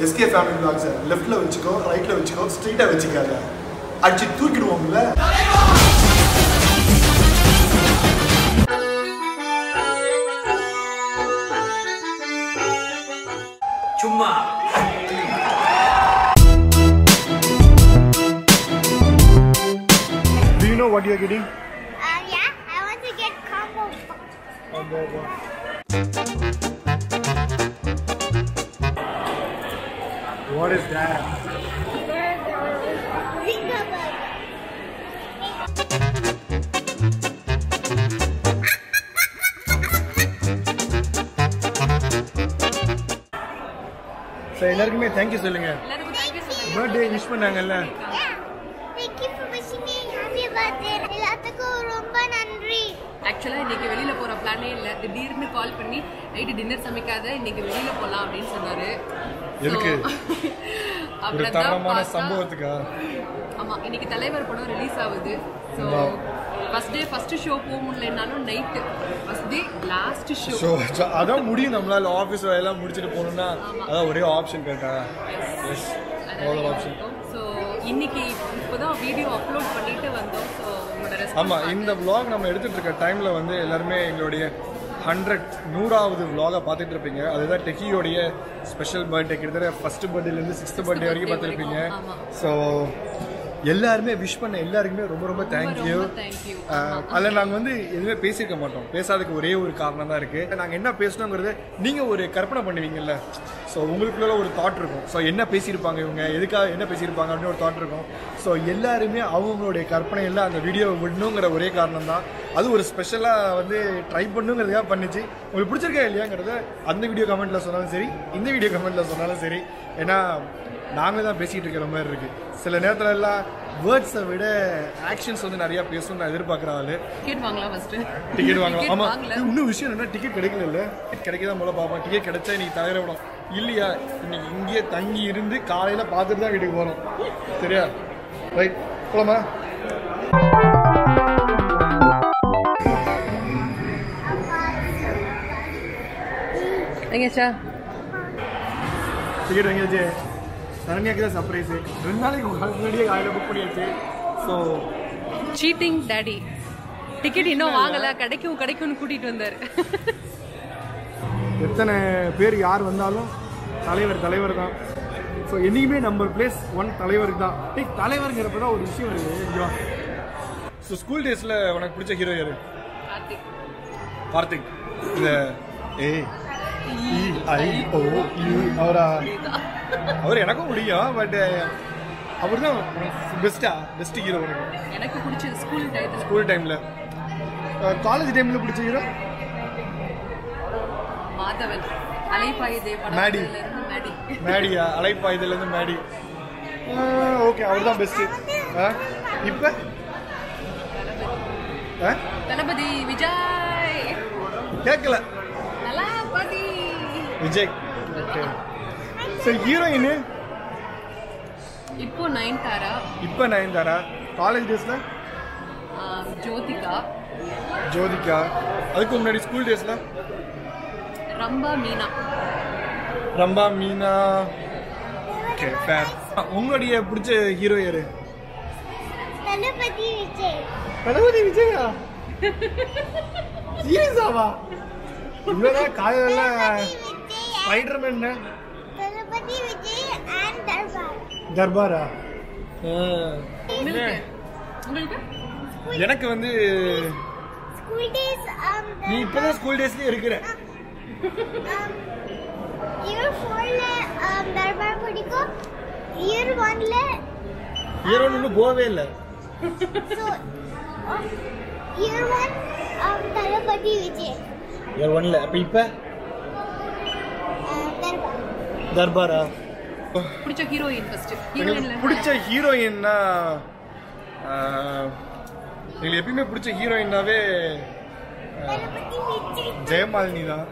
SK family பிளாக்ஸை லெஃப்ட்டில் வச்சுக்கோ ரைட்டில் வச்சுக்கோ ஸ்ட்ரெயிட்டாக வச்சுக்காத அடிச்சு தூக்கிடுவோம்ல சும்மா Do you know what you're getting? Uh, yeah, I want to get combo. What is that? Zinger burger. So எல்லாருக்குமே தேங்க்யூ சொல்லுங்க பர்த்டே விஷ் பண்ணாங்கல்ல Yeah. Thank you for wishing me happy birthday. எல்லாத்துக்கும் ரொம்ப நன்றி ஆக்சுவலாக இன்னைக்கு வெளியில போற பிளானே இல்லை திடீர்னு கால் பண்ணி நைட்டு டின்னர் சமைக்காத இன்னைக்கு வெளியில போலாம் அப்படின்னு சொன்னாரு எதுக்கு? So, ஒரு அப்புறம் தான் தரமான பார்த்தா- சம்பவத்துக்கா ஆமா இன்னைக்கு தலைவர் படம் ரிலீஸ் ஆகுது so Wow. First day first show போக முடியலனாலும் night first day last show so அதான் முடியும் நம்மளால ஆஃபீஸ் வேலையெல்லாம் முடிச்சுட்டு போகணும்னா அதான் ஒரே ஆப்ஷன் கேட்டா எஸ் அவ்வளோ ஆப்ஷன் ஸோ இன்னைக்கு இப்போதான் வீடியோ அப்லோட் பண்ணிட்டு வந்தோம் ஸோ உங்களோட ரெஸ்பான்ஸ் ஆமாம் இந்த vlog நம்ம எடுத்துட்டு இருக்க டைமில் வந்து எல்லாருமே எங்களுடைய ஹண்ட்ரட் நூறாவது vlog-அ பார்த்துட்டு இருப்பீங்க அதுதான் டெக்கியோடைய ஸ்பெஷல் பர்த்டே கிட்டத்தட்ட ஃபர்ஸ்ட் பர்த்டேலேருந்து சிக்ஸ்த் பர்த்டே வரைக்கும் பார்த்துருப்பீங்க ஆமா. ஸோ எல்லாருமே விஷ் பண்ண எல்லாருக்குமே ரொம்ப ரொம்ப தேங்க்யூ ரொம்ப தேங்க்யூ அதில் நாங்கள் வந்து எதுவுமே பேசியிருக்க மாட்டோம் பேசாததுக்கு ஒரே ஒரு காரணம் தான் இருக்குது நாங்கள் என்ன பேசணுங்கிறது நீங்கள் ஒரு கற்பனை பண்ணுவீங்கல்ல ஸோ உங்களுக்குள்ள ஒரு தாட் இருக்கும் ஸோ என்ன பேசியிருப்பாங்க இவங்க எதுக்காக என்ன பேசியிருப்பாங்க அப்படின்னு ஒரு தாட் இருக்கும் ஸோ எல்லாருமே அவங்களுடைய கற்பனையில் அந்த வீடியோவை விடணுங்கிற ஒரே காரணம் தான் அது ஒரு ஸ்பெஷலாக வந்து ட்ரை பண்ணுங்கிறதுக்காக பண்ணிச்சு உங்களுக்கு பிடிச்சிருக்கா இல்லையாங்கிறத அந்த வீடியோ கமெண்ட்டில் சொன்னாலும் சரி இந்த வீடியோ கமெண்ட்டில் சொன்னாலும் சரி ஏன்னா நாங்கள் தான் பேசிகிட்டு இருக்கிற மாதிரி இருக்குது சில நேரத்துல எல்லாம் வேர்ட்ஸை விட ஆக்ஷன்ஸ் வந்து நிறையா பேசணும்னு நான் எதிர்பார்க்குற ஆளு டிக்கெட் வாங்கலாம் ஃபர்ஸ்ட் டிக்கெட் வாங்கலாம் ஆமா வாங்கல இன்னும் விஷயம் என்ன டிக்கெட் கிடைக்கல இல்ல கிடைக்கதான் முதல்ல பார்ப்போம் டிக்கெட் கிடைச்சா இன்னைக்கு தவிர விடும் இல்லையா இன்னைக்கு இங்கேயே தங்கி இருந்து காலையில பார்த்துட்டு தான் வீட்டுக்கு போறோம் சரியா ரைட் போலாமா எங்கேச்சா டிக்கெட் வாங்கியாச்சு சரண்யாக்கு தான் சர்ப்ரைஸ் ரெண்டு நாளைக்கு முன்னாடியே காலையில் புக் பண்ணியாச்சு ஸோ சீட்டிங் டாடி டிக்கெட் இன்னும் வாங்கல கிடைக்கும் கிடைக்கும்னு கூட்டிட்டு வந்தாரு எத்தனை பேர் யார் வந்தாலும் தலைவர் தலைவர் தான் ஸோ என்னைக்குமே நம்பர் பிளேஸ் ஒன் தலைவருக்கு தான் டேய் தலைவருங்கிறப்ப தான் ஒரு விஷயம் இருக்கு ஸோ ஸ்கூல் டேஸில் உனக்கு பிடிச்ச ஹீரோ யாரு கார்த்திக் கார்த்திக் இந்த ஏ இ ஐ ஓ யூ அவரா அவர் எனக்கும் பிடிக்கும் பட் அவர் தான் பெஸ்ட்டா பெஸ்ட் ஹீரோ உனக்கு எனக்கு பிடிச்சது ஸ்கூல் டயத்துல ஸ்கூல் டைமில் காலேஜ் டைமில் பிடிச்ச ஹீரோ மாதவன் அலைப்பாயுதே மேடி. படத்துல இருந்து மேடி மேடியா அலைப்பா இதுலேருந்து மேடி ஓகே அவர் தான் பெஸ்ட்டு இப்போ தளபதி விஜய் கேட்கல தளபதி விஜய் ஓகே சரி ஹீரோயின் இப்போ நயன்தாரா இப்போ நயன்தாரா காலேஜ் டேஸில் ஆஹ், ஜோதிகா ஜோதிகா அதுக்கு முன்னாடி ஸ்கூல் டேஸில் ரம்பா மீனா ரம்பா மீனா ஓகே ஃபேர் உங்களுடைய பிடிச்ச ஹீரோ யாரு தளபதி விஜய் தளபதி விஜயா சீரியஸாவா இவதான் காலையில விஜய் ஸ்பைடர்மேன் தளபதி விஜய் அண்ட் தர்பார் தர்பாரா உங்களுக்கு உங்களுக்கு எனக்கு வந்து ஸ்கூல் டேஸ் நீ இப்பதான் ஸ்கூல் டேஸ்லயே இருக்கிற இயர் ஃபோர்ல தர்பார் பிடிக்கும் இயர் ஒன்ல ஹீரோ இன்னும் போகவே இல்லை so year one Thalapathy Vijay year ஒன்ல அப்ப இப்ப um, தர்பார் தர்பாரா பிடிச்ச ஹீரோயின் ஃபர்ஸ்ட் எங்களுக்கு ஹீரோயின்ல பிடிச்ச ஹீரோயின்னா ஆஹ், எங்களுக்கு எப்பயுமே பிடிச்ச ஹீரோயின்னாவே தளபதி விஜய் ஜெயமாலினி தான்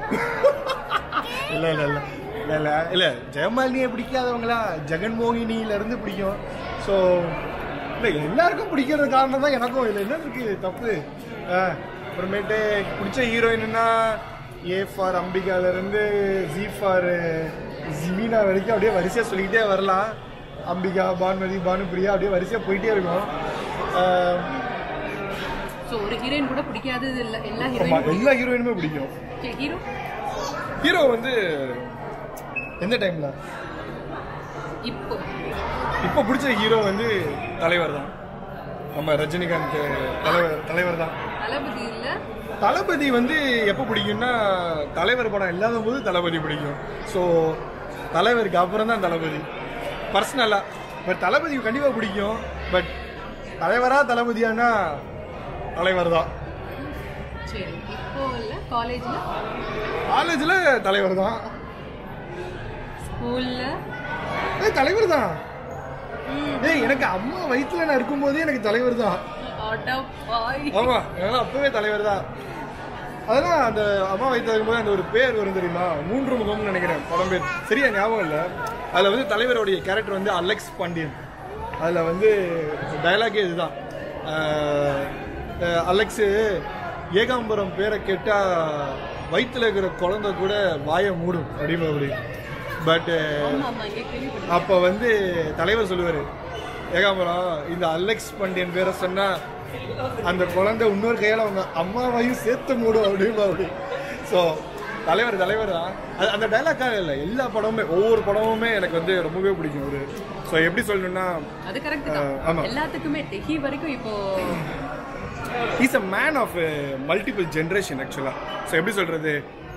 இல்ல இல்ல இல்ல இல்ல இல்ல இல்ல ஜெயமாலினியை பிடிக்காதவங்களா ஜெகன்மோகினியில இருந்து பிடிக்கும் ஸோ இல்ல எல்லாருக்கும் பிடிக்கிறது காரணம் தான் எனக்கும் இல்லை என்ன இருக்கு தப்பு ஆஹ், அப்புறமேட்டு பிடிச்ச ஹீரோயின்னா ஏ ஃபார் அம்பிகால இருந்து ஜி ஃபார் ஜிமினா வரைக்கும் அப்படியே வரிசையாக சொல்லிக்கிட்டே வரலாம் அம்பிகா பானுமதி பானுபிரியா அப்படியே வரிசையாக போயிட்டே இருக்கும் ஆஹ் ஸோ ஒரு ஹீரோயின் கூட பிடிக்காதது இல்லை எல்லா ஆமா, ஹீரோயின் எல்லா ஹீரோயினுமே பிடிக்கும் ஹீரோ ஹீரோ வந்து எந்த டைம்ல இப்போ இப்போ பிடிச்ச ஹீரோ வந்து தலைவர் தான் நம்ம ரஜினிகாந்த் தலைவர் தலைவர் தான் தளபதி இல்ல தளபதி வந்து எப்போ பிடிக்கும்னா தலைவர் படம் இல்லாத போது தளபதி பிடிக்கும் ஸோ தலைவருக்கு அப்புறம் தான் தளபதி பர்சனலாக பட் தளபதி கண்டிப்பாக பிடிக்கும் பட் தலைவரா தளபதியானா தலைவர் தான் சரி இப்போ இல்ல காலேஜ்ல காலேஜில் தலைவர் தான் ஸ்கூல்ல ஏய் தலைவர் தான் ஏய் எனக்கு அம்மா வயிற்றுல நான் இருக்கும்போதே எனக்கு தலைவர் தான் ஆட்டோ பாய் ஆமா அதனால அப்பவே தலைவர் தான் அதெல்லாம் அந்த அம்மா வயிற்று இருக்கும்போது அந்த ஒரு பேர் வரும் தெரியுமா மூன்று முகம்னு நினைக்கிறேன் படம் பேர் சரியா ஞாபகம் இல்லை அதில் வந்து தலைவருடைய கேரக்டர் வந்து அலெக்ஸ் பாண்டியன் அதில் வந்து டயலாகே இதுதான் அஹ், அஹ், அலெக்ஸு ஏகாம்பரம் பேரை கேட்டால் வயிற்றுல இருக்கிற குழந்தை கூட வாயை மூடும் அப்படின்னு அப்படி பட்டு ஆமா ஆமா இங்க கேள்விப்பட்டேன் அப்போ வந்து தலைவர் சொல்லுவார் ஏகாம்பரம் இந்த அலெக்ஸ் பாண்டியன் பேரை சொன்னா அந்த குழந்தை இன்னொரு கையால் அவங்க அம்மாவையும் சேர்த்து மூடும் அப்படின்னு அப்படி ஸோ தலைவர் தலைவர் தான் அது அந்த டைலாக்காக இல்லை எல்லா படமுமே ஒவ்வொரு படமுமே எனக்கு வந்து ரொம்பவே பிடிக்கும் ஒரு ஸோ எப்படி சொல்லணும்னா அது கரெக்ட் ஆ, ஆமா. தான் எல்லாத்துக்குமே டெஹி வரைக்கும் இப்போ is a man of multiple generation ஆக்சுவலாக ஸோ எப்படி சொல்கிறது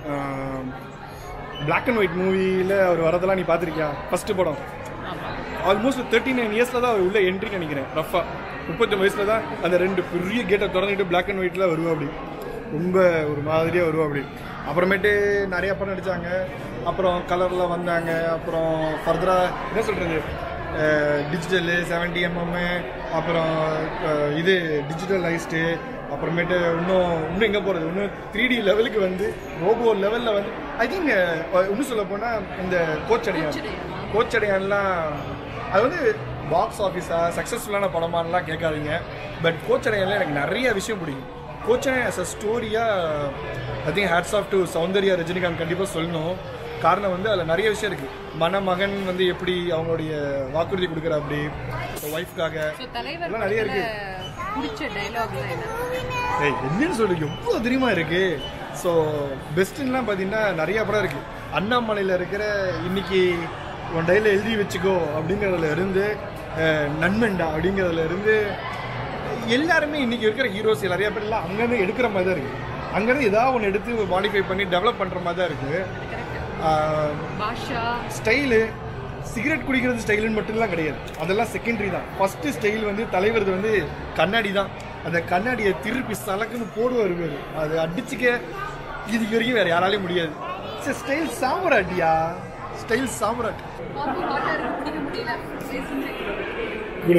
பிளாக் அண்ட் ஒயிட் மூவியில் அவர் வரதெல்லாம் நீ பார்த்துருக்கியா ஃபஸ்ட்டு படம் ஆமா ஆல்மோஸ்ட் தேர்ட்டி நைன் இயர்ஸில் தான் அவர் உள்ள என்ட்ரி நினைக்கிறேன் ரஃபா முப்பத்தி வயசில் தான் அந்த ரெண்டு பெரிய கேட்டை திறந்துட்டு பிளாக் அண்ட் ஒயிட்டில் வருவா அப்படி ரொம்ப ஒரு மாதிரியாக வருவா அப்படி அப்புறமேட்டு நிறைய படம் நடித்தாங்க அப்புறம் கலரில் வந்தாங்க அப்புறம் ஃபர்தராக என்ன சொல்கிறது டிஜிட்டலு செவன்டி எம்எம் அப்புறம் அஹ், இது டிஜிட்டலைஸ்டு அப்புறமேட்டு இன்னும் இன்னும் எங்கே போகிறது இன்னும் த்ரீ டி லெவலுக்கு வந்து ரோபோ லெவலில் வந்து ஐ திங்க் இன்னும் சொல்ல போனால் இந்த கோச் அடையான் கோச் அடையான்லாம் அது வந்து பாக்ஸ் ஆஃபீஸா சக்ஸஸ்ஃபுல்லான படமானலாம் கேட்காதீங்க பட் கோச் அடையான்ல எனக்கு நிறைய விஷயம் பிடிக்கும் கோச் அடையான் as a ஸ்டோரியாக I think hats off to Soundarya Rajinikanth கண்டிப்பாக சொல்லணும் காரணம் வந்து அதில் நிறைய விஷயம் இருக்குது மணமகன் வந்து எப்படி அவங்களுடைய வாக்குறுதி கொடுக்குற அப்படி ஒய்ஃப்காக ஸோ தலைவர் இதெல்லாம் நிறைய படத்துல பிடிச்ச டைலாக்லாம் என்ன ஏய் என்னன்னு சொல்லு எவ்வளோ தெரியுமா இருக்கு ஸோ பெஸ்ட்டுலாம் பார்த்தீங்கன்னா நிறைய படம் இருக்கு அண்ணாமலையில் இருக்கிற இன்னைக்கு உன் டைல எழுதி வச்சுக்கோ அப்படிங்கிறதுல இருந்து அஹ், நன்மண்டா அப்படிங்கிறதுல இருந்து எல்லாருமே இன்னைக்கு இருக்கிற ஹீரோஸ் நிறைய பேர் எல்லாம் அங்கேருந்து எடுக்கிற மாதிரி தான் இருக்கு அங்கேருந்து ஏதாவது ஒன்று எடுத்து மாடிஃபை பண்ணி டெவலப் பண்ணுற மாதிரி தான் இருக்கு ஆஹ், பாஷா ஸ்டைலு சிகரெட் குடிக்கிறது ஸ்டைலுன்னு மட்டும்லாம் கிடையாது அதெல்லாம் செகண்டரி தான் ஃபர்ஸ்ட் ஸ்டைல் வந்து தலைவரது வந்து கண்ணாடி தான் அந்த கண்ணாடியை திருப்பி சலக்குன்னு போடுவார் இவரு அது அடிச்சுக்க இதுக்கு வரைக்கும் வேற யாராலையும் முடியாது சரி ஸ்டைல் சாம்ராட்டியா ஸ்டைல் சாம்ராட் காஃபி வாட்டர் குடிக்க முடியல பேசுங்க. குடு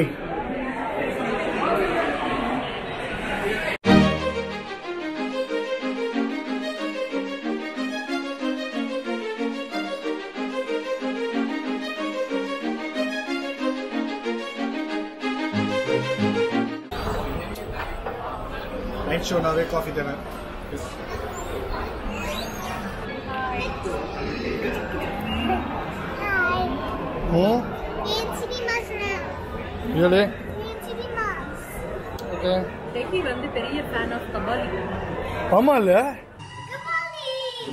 நைட் ஷோனாவே காஃபி தானே Hi. Oh Green cinemas now. ரியலே Green cinemas. ஓகே டெஹி வந்து பெரிய ஃபேன் ஆஃப் கபாலி ஆமா இல்ல Kamali.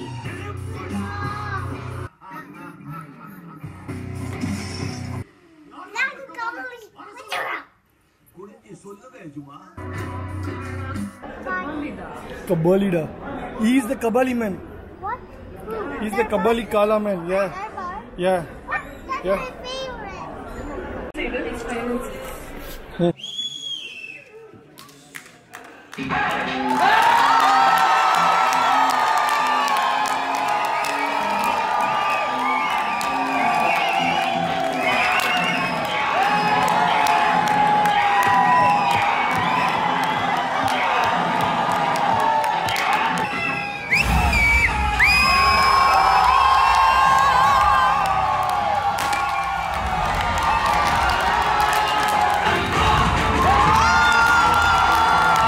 Like Kamali. கபாலிடா is the Kabali man What? Is the Kabali Kaala man yeah Ever? Yeah What? That's Yeah. my favorite.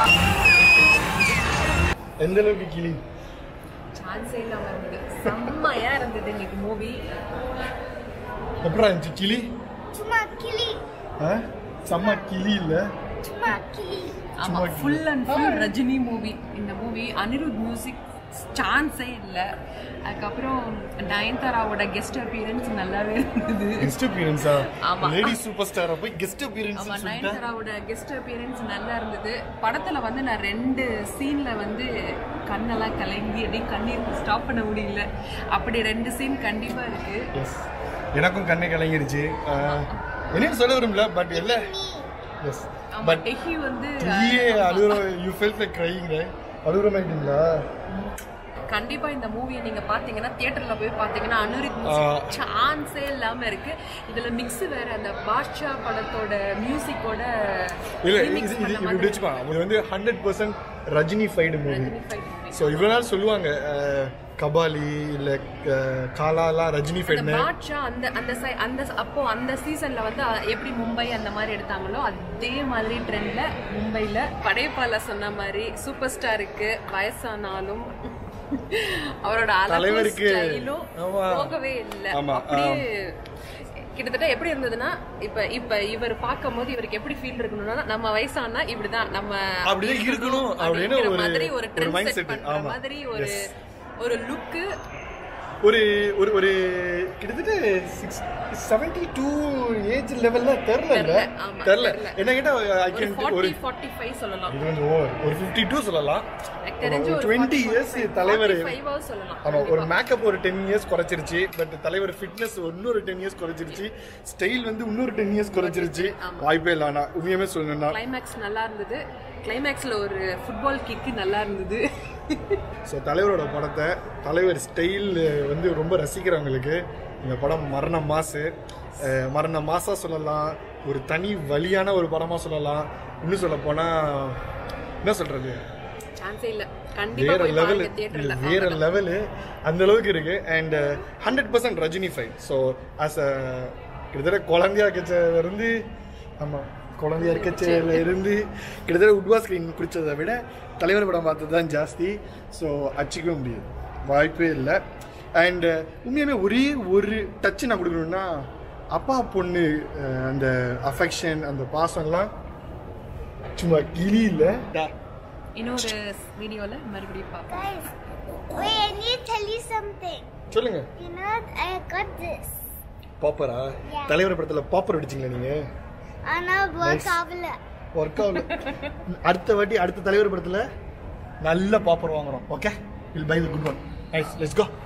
எந்த அளவுக்கு கிளி சான்ஸே இல்லாம இருந்தது செம்ம செம்மையா இருந்தது இன்னைக்கு மூவி எப்படா இருந்துச்சு கிளி சும்மா கிளி ஆ? செம்ம கிளி இல்லை சும்மா கிளி ஆமா சும்மா full and full Rajini movie இந்த மூவி அனிருத் மியூசிக் சான்ஸே இல்லை அதுக்கப்புறம் நயன்தாராவோட கெஸ்ட் அப்பியரன்ஸ் நல்லாவே இருந்தது கெஸ்ட் அப்பியரன்ஸா ஆமா. லேடி சூப்பர் ஸ்டாரை போய் கெஸ்ட் அப்பியரன்ஸ் ஆமா சொல்லிட்டேன் நயன்தாராவோட கெஸ்ட் அப்பியரன்ஸ் நல்லா இருந்தது படத்துல வந்து நான் ரெண்டு சீன்ல வந்து கண்ணெல்லாம் கலங்கி அப்படியே கண்ணீர் ஸ்டாப் பண்ண முடியல அப்படி ரெண்டு சீன் கண்டிப்பா இருக்கு எஸ் எனக்கும் கண்ணை கலங்கிருச்சு என்னன்னு சொல்ல விரும்பல பட் இல்ல எஸ் ஆமா பட் டெஹி வந்து நீயே அழுகுற யூ ஃபெல்ட் லைக் க்ரையிங் அழுகுற மாட்டீங்களா கண்டிப்பா இந்த மூவியை நீங்க பாத்தீங்கன்னா தியேட்டர்ல போய் பாத்தீங்கன்னா அனுரித் சான்ஸே இல்லாம இருக்கு இதுல மிக்ஸ் வேற அந்த பாட்ஷா படத்தோட மியூசிக்கோட இல்ல இது இது இது இப்படி வச்சுக்கோ இது வந்து hundred percent Rajini fight movie so இவ்வளோ நாள் சொல்லுவாங்க அஹ், கபாலி இல்லை காலாலாம் ரஜினி அந்த ஃபைட்னு பாட்ஷா அந்த அந்த சை- அந்த அப்போ அந்த சீசன்ல வந்து அ- எப்படி மும்பை அந்த மாதிரி எடுத்தாங்களோ அதே மாதிரி ட்ரெண்ட்ல மும்பைல படையப்பால சொன்ன மாதிரி சூப்பர் ஸ்டாருக்கு வயசானாலும் அவரோட அழகும் தலைவருக்கு. ஸ்டைலும் ஆமா. போகவே இல்லை ஆமா, அப்படியே கிட்டத்தட்ட எப்படி இருந்ததுன்னா இப்ப இப்ப இவர் பார்க்கும் போது இவருக்கு எப்படி ஃபீல் இருக்கணும்னா நம்ம வயசானா இப்படிதான் நம்ம அப்படிதான் இருக்கணும் அப்படின்னு அப்படிங்கிற ஒரு- மாதிரி ஒரு ஒரு ட்ரெண்ட் mindset. செட் பண்ற ஆமா. மாதிரி ஒரு ஒரு லுக்கு ஒரு ஒரு ஒரு கிட்டத்தட்ட சிக்ஸ் செவன்டி டூ ஏஜ் லெவல்ல தெரில தெரியல, ஆமா, தெரில தெரியல. என்ன கேட்டா ஐ ஒரு கேன் ஒரு ஃபார்ட்டி ஃபார்ட்டி ஃபைவ் சொல்லலாம் இது கொஞ்சம் ஓவர் ஒரு ஃபிஃப்டி டூ சொல்லலாம் எனக்கு தெரிஞ்சு ஒரு டுவெண்ட்டி இயர்ஸ் தலைவர் 45 ஆவது சொல்லலாம் ஆமா ஒரு மேக்கப் ஒரு டென் இயர்ஸ் குறைச்சிருச்சு பட் தலைவர் ஃபிட்னஸ் இன்னொரு டென் இயர்ஸ் குறைச்சிருச்சு ஸ்டைல் வந்து இன்னொரு டென் இயர்ஸ் குறைச்சிருச்சு வாய்ப்பே இல்லை ஆனா உண்மையுமே சொல்லணும்னா கிளைமேக்ஸ் நல்லா இருந்தது கிளைமேக்ஸ்ல ஒரு ஃபுட்பால் கிக்கு நல்லா இருந்தது ஸோ தலைவரோட படத்தை தலைவர் ஸ்டைல் வந்து ரொம்ப ரசிக்கிறவங்களுக்கு இந்த படம் மரண மாசு அஹ் மரண மாசா சொல்லலாம் ஒரு தனி வழியான ஒரு படமா சொல்லலாம் இன்னும் சொல்ல போனா என்ன சொல்றது சான்ஸே இல்ல கண்டிப்பா வேற போய் லெவல் பாருங்க தியேட்டர்ல வேற லெவலு அந்த அளவுக்கு இருக்கு and hundred percent Rajini fine so as a கிட்டத்தட்ட குழந்தையா இருக்கச்சதுல இருந்து ஆமா குழந்தையா இருக்கச்சதுல இருந்து கிட்டத்தட்ட உட்வா ஸ்க்ரீன் குடிச்சதை விட தலைவர் படம் பார்த்தது தான் ஜாஸ்தி ஸோ அச்சிக்கவே முடியாது வாய்ப்பே இல்லை அண்ட் உண்மையுமே ஒரே ஒரு டச் நான் கொடுக்கணும்னா அப்பா பொண்ணு அஹ், அந்த அஃபெக்ஷன் அந்த பாசம்லாம் சும்மா கிளி இல்லை இன்னொரு வீடியோல மறுபடியும் பார்ப்போம் Guys, wait, I need to tell you something. சொல்லுங்க You know, I got this. பாப்பரா Yeah. தலைவர் படத்துல பாப்பர் அடிச்சிங்களா நீங்க ஆனா ஒர்க் ஆகல ஒர்க் ஆகல அடுத்த வாட்டி அடுத்த தலைவர் படத்துல நல்ல பாப்பர் வாங்குறோம் okay will by the good one nice let's go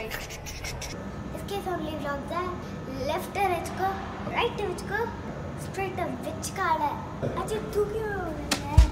इसके फैमिली ब्लॉग था लेफ्ट वச்சுக்கோ ரைட் வச்சுக்கோ ஸ்ட்ரைட் வச்சுக்கால அச்சு தூக்கி